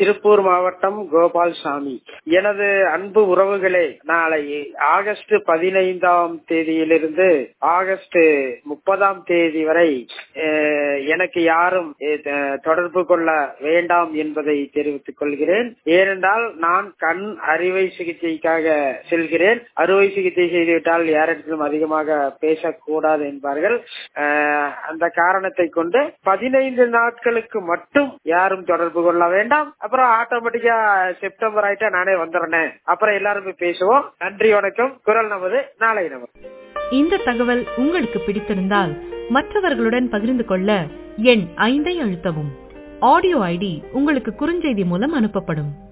திருப்பூர் மாவட்டம் கோபால்சாமி எனது அன்பு உறவுகளே நாளை ஆகஸ்ட் பதினைந்தாம் தேதியிலிருந்து ஆகஸ்ட் முப்பதாம் தேதி வரை அஹ், எனக்கு யாரும் அஹ், தொடர்பு கொள்ள வேண்டாம் என்பதை தெரிவித்துக் கொள்கிறேன் ஏனென்றால் நான் கண் அறுவை சிகிச்சைக்காக செல்கிறேன் அறுவை சிகிச்சை செய்துவிட்டால் யாரிடத்திலும் அதிகமாக பேசக்கூடாது என்பார்கள் அஹ், அந்த காரணத்தை கொண்டு பதினைந்து நாட்களுக்கு மட்டும் யாரும் தொடர்பு கொள்ள வேண்டாம் அப்புறம் ஆட்டோமேட்டிக்கா செப்டம்பர் ஆயிட்டா நானே வந்துடுறேன் அப்புறம் எல்லாருமே பேசுவோம் நன்றி வணக்கம் குரல் நமது நாளை நமது இந்த தகவல் உங்களுக்கு பிடித்திருந்தால் மற்றவர்களுடன் பகிர்ந்து கொள்ள எண் ஐந்தை அழுத்தவும் ஆடியோ ஐடி உங்களுக்கு குறுஞ்செய்தி மூலம் அனுப்பப்படும்